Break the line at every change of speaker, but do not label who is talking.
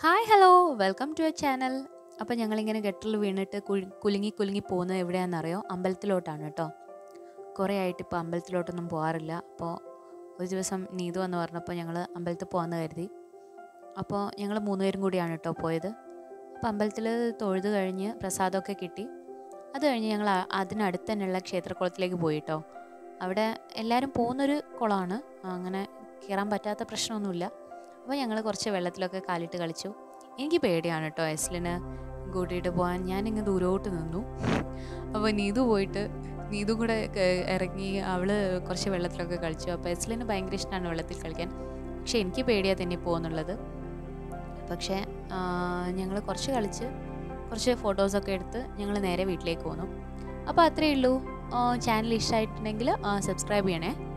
hi hello welcome to a channel അപ്പോൾ ഞങ്ങളിങ്ങനെ ഗട്ടറിൽ വീണിട്ട് കുഴി- കുലുങ്ങി കുലുങ്ങി പോകുന്നത് എവിടെയാണെന്നറിയോ അമ്പലത്തിലോട്ടാണ് കേട്ടോ കുറേ ആയിട്ട് ഇപ്പോൾ അമ്പലത്തിലോട്ടൊന്നും പോകാറില്ല അപ്പോൾ ഒരു ദിവസം നീതു എന്ന് പറഞ്ഞപ്പോൾ ഞങ്ങൾ അമ്പലത്തിൽ പോകാമെന്ന് കരുതി അപ്പോൾ ഞങ്ങൾ മൂന്നുപേരും കൂടിയാണ് കേട്ടോ പോയത് അപ്പോൾ അമ്പലത്തിൽ തൊഴുത് കഴിഞ്ഞ് പ്രസാദമൊക്കെ കിട്ടി അത് കഴിഞ്ഞ് ഞങ്ങൾ ആ- അതിനടുത്ത് തന്നെയുള്ള ക്ഷേത്രക്കുളത്തിലേക്ക് പോയി കേട്ടോ അവിടെ എല്ലാവരും പോകുന്നൊരു കുളമാണ് അങ്ങനെ കയറാൻ പറ്റാത്ത പ്രശ്നമൊന്നുമില്ല അപ്പോൾ ഞങ്ങൾ കുറച്ച് വെള്ളത്തിലൊക്കെ കാലിട്ട് കളിച്ചു എനിക്ക് പേടിയാണ് കേട്ടോ എസ്ലിന് കൂട്ടിയിട്ട് പോകാൻ ഞാനിങ്ങ് ദൂരോട്ട് നിന്നു അപ്പോൾ നീതു പോയിട്ട് നീതു കൂടെ ക- ഇറങ്ങി അവൾ കുറച്ച് വെള്ളത്തിലൊക്കെ കളിച്ചു അപ്പോൾ എസ്ലിന് ഭയങ്കര ഇഷ്ടമാണ് വെള്ളത്തിൽ കളിക്കാൻ പക്ഷേ എനിക്ക് പേടിയാണ് തന്നെ പോകുന്നുള്ളത് പക്ഷേ ഞങ്ങൾ കുറച്ച് കളിച്ച് കുറച്ച് ഫോട്ടോസൊക്കെ എടുത്ത് ഞങ്ങൾ നേരെ വീട്ടിലേക്ക് പോന്നു അപ്പോൾ അത്രയേ ഉള്ളൂ ചാനൽ ഇഷ്ടമായിട്ടുണ്ടെങ്കിൽ സബ്സ്ക്രൈബ് ചെയ്യണേ